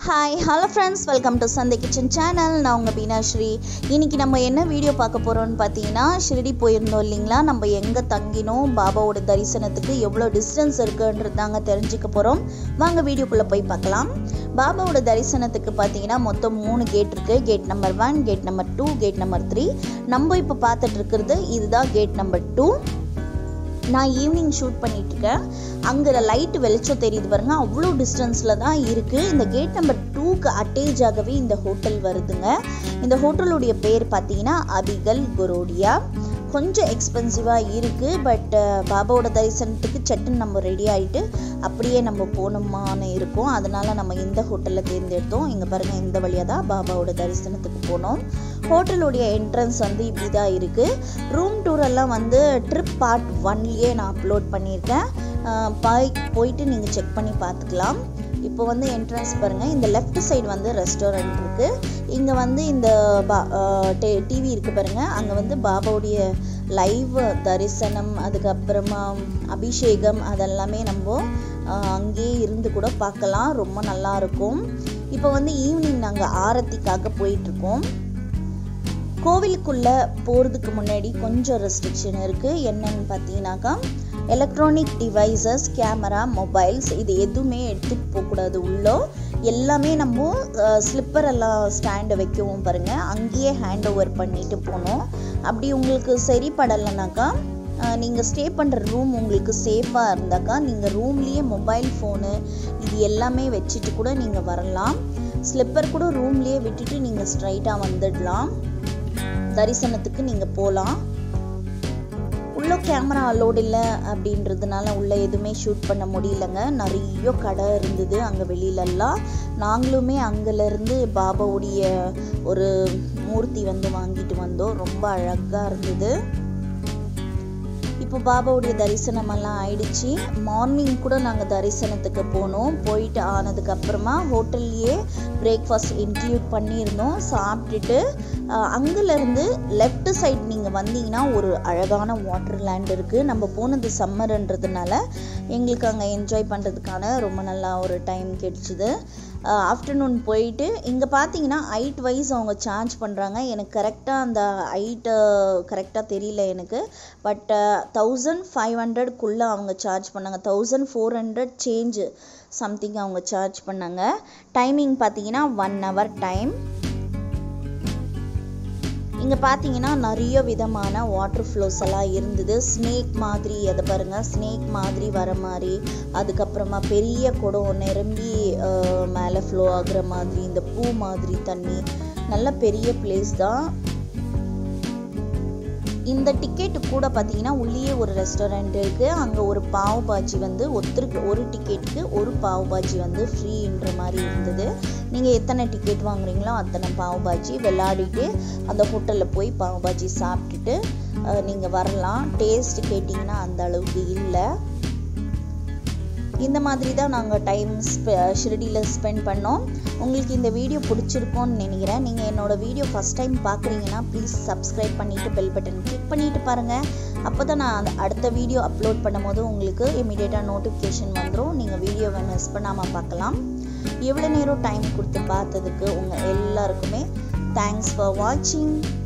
hi hello friends welcome to Santhai kitchen channel நான் உங்கள் பீனாஸ்ரீ இன்னைக்கு நம்ம என்ன வீடியோ பார்க்க போகிறோம்னு பார்த்தீங்கன்னா ஷிரடி போயிருந்தோம் இல்லைங்களா நம்ம எங்கே தங்கினோம் பாபாவோட தரிசனத்துக்கு எவ்வளோ டிஸ்டன்ஸ் இருக்குன்றது தாங்க தெரிஞ்சுக்க போகிறோம் வாங்க வீடியோக்குள்ளே போய் பார்க்கலாம் பாபாவோட தரிசனத்துக்கு பார்த்தீங்கன்னா மொத்தம் மூணு கேட் இருக்குது gate number one gate number two gate number three நம்ம இப்போ பார்த்துட்டு இருக்கிறது இதுதான் கேட் நம்பர் டூ நான் ஈவினிங் ஷூட் பண்ணிட்டு இருக்கேன் அங்கே லைட் வெளிச்சம் தெரியுது பாருங்க அவ்வளோ டிஸ்டன்ஸில் தான் இருக்குது இந்த கேட் நம்பர் டூக்கு அட்டேஜ் ஆகவே இந்த ஹோட்டல் வருதுங்க இந்த ஹோட்டலுடைய பேர் பார்த்தீங்கன்னா அபிகல் குரோடியா கொஞ்சம் எக்ஸ்பென்சிவாக இருக்குது பட் பாபாவோட தரிசனத்துக்கு சட்டுன்னு நம்ம ரெடி ஆகிட்டு அப்படியே நம்ம போகணுமான்னு இருக்கும் அதனால நம்ம இந்த ஹோட்டலில் தேர்ந்தெடுத்தோம் இங்கே பாருங்கள் இந்த வழியாக தான் பாபாவோட தரிசனத்துக்கு போனோம் ஹோட்டலுடைய என்ட்ரன்ஸ் வந்து இப்படி தான் இருக்குது ரூம் டூர் எல்லாம் வந்து ட்ரிப் பார்ட் ஒன்லேயே நான் அப்லோட் பண்ணியிருக்கேன் பாய் போயிட்டு நீங்கள் செக் பண்ணி பார்த்துக்கலாம் இப்போ வந்து என்ட்ரன்ஸ் பாருங்கள் இந்த லெஃப்ட் சைடு வந்து ரெஸ்டாரண்ட் இருக்குது இங்கே வந்து இந்த பா டிவி இருக்குது பாருங்கள் அங்கே வந்து பாபாவுடைய லைவ் தரிசனம் அதுக்கப்புறமா அபிஷேகம் அதெல்லாமே நம்ம அங்கேயே இருந்து கூட பார்க்கலாம் ரொம்ப நல்லா இருக்கும் இப்போ வந்து ஈவினிங் நாங்கள் ஆரத்திக்காக போயிட்டுருக்கோம் கோவிலுக்குள்ளே போகிறதுக்கு முன்னாடி கொஞ்சம் ரெஸ்ட்ரிக்ஷன் இருக்குது என்னன்னு பார்த்தீங்கன்னாக்கா எலக்ட்ரானிக் டிவைசஸ் கேமரா மொபைல்ஸ் இது எதுவுமே எடுத்துகிட்டு போகக்கூடாது உள்ளோ எல்லாமே நம்ம ஸ்லிப்பர் எல்லாம் ஸ்டாண்டு வைக்கவும் பாருங்கள் அங்கேயே ஹேண்ட் ஓவர் பண்ணிட்டு போகணும் அப்படி உங்களுக்கு சரிப்படலைனாக்கா நீங்கள் ஸ்டே பண்ணுற ரூம் உங்களுக்கு சேஃபாக இருந்தாக்கா நீங்கள் ரூம்லேயே மொபைல் ஃபோனு இது எல்லாமே வச்சுட்டு கூட நீங்கள் வரலாம் ஸ்லிப்பர் கூட ரூம்லேயே விட்டுட்டு நீங்கள் ஸ்ட்ரைட்டாக வந்துடலாம் தரிசனத்துக்கு நீங்கள் போகலாம் உள்ள கேமரா அலோடு இல்லை அப்படின்றதுனால உள்ள எதுவுமே ஷூட் பண்ண முடியலங்க நிறைய கடை இருந்தது அங்கே வெளியிலலாம் நாங்களுமே அங்கேருந்து பாபாவுடைய ஒரு மூர்த்தி வந்து வாங்கிட்டு வந்தோம் ரொம்ப அழகாக இருந்தது இப்போ பாபாவுடைய தரிசனமெல்லாம் ஆயிடுச்சு மார்னிங் கூட நாங்கள் தரிசனத்துக்கு போனோம் போயிட்டு ஆனதுக்கப்புறமா ஹோட்டல்லையே பிரேக்ஃபாஸ்ட் இன்க்ளூட் பண்ணியிருந்தோம் சாப்பிட்டுட்டு அங்கேருந்து லெஃப்ட் சைட் நீங்கள் வந்தீங்கன்னா ஒரு அழகான வாட்டர் லேண்ட் இருக்குது நம்ம போனது சம்மர்ன்றதுனால எங்களுக்கு அங்கே என்ஜாய் பண்ணுறதுக்கான ரொம்ப நல்லா ஒரு டைம் கிடைச்சிது ஆஃப்டர்நூன் போயிட்டு இங்கே பார்த்தீங்கன்னா ஹைட் வைஸ் அவங்க சார்ஜ் பண்ணுறாங்க எனக்கு கரெக்டாக அந்த ஹைட்டு கரெக்டாக தெரியல எனக்கு பட் தௌசண்ட் ஃபைவ் ஹண்ட்ரட்குள்ளே அவங்க சார்ஜ் பண்ணாங்க thousand four hundred change something அவங்க சார்ஜ் பண்ணாங்க டைமிங் பார்த்தீங்கன்னா ஒன் ஹவர் டைம் இங்கே பார்த்தீங்கன்னா நிறைய விதமான வாட்டர் ஃப்ளோஸ் எல்லாம் இருந்தது ஸ்னேக் மாதிரி அதை பாருங்கள் ஸ்னேக் மாதிரி வர மாதிரி அதுக்கப்புறமா பெரிய குடம் நிரம்பி மேலே ஃப்ளோ ஆகுற மாதிரி இந்த பூ மாதிரி தண்ணி நல்ல பெரிய பிளேஸ் தான் இந்த டிக்கெட்டு கூட பார்த்தீங்கன்னா உள்ளேயே ஒரு ரெஸ்டாரண்ட் இருக்குது அங்கே ஒரு பாவ் பாஜி வந்து ஒருத்தருக்கு ஒரு டிக்கெட்டுக்கு ஒரு பாவ் பாஜி வந்து ஃப்ரீன்ற மாதிரி இருந்தது நீங்கள் எத்தனை டிக்கெட் வாங்குறீங்களோ அத்தனை பாவ் பாஜி விளையாடிட்டு அந்த ஹோட்டலில் போய் பாவ் பாஜி சாப்பிட்டுட்டு நீங்கள் வரலாம் டேஸ்ட் கேட்டிங்கன்னா அந்த அளவுக்கு இல்லை இந்த மாதிரி தான் நாங்கள் டைம் ஸ்பெ ஷிரடியில் ஸ்பெண்ட் பண்ணோம் உங்களுக்கு இந்த வீடியோ பிடிச்சிருக்கோன்னு நினைக்கிறேன் நீங்கள் என்னோடய வீடியோ ஃபஸ்ட் டைம் பார்க்குறீங்கன்னா ப்ளீஸ் சப்ஸ்கிரைப் பண்ணிவிட்டு பெல் பட்டன் கிளிக் பண்ணிவிட்டு பாருங்கள் அப்போ தான் நான் அந்த அடுத்த வீடியோ அப்லோட் பண்ணும்போது உங்களுக்கு இமீடியட்டாக நோட்டிஃபிகேஷன் வந்துடும் நீங்கள் வீடியோவை மிஸ் பண்ணாமல் பார்க்கலாம் எவ்வளோ நேரம் டைம் கொடுத்து பார்த்ததுக்கு உங்கள் எல்லாருக்குமே தேங்க்ஸ் ஃபார் வாட்சிங்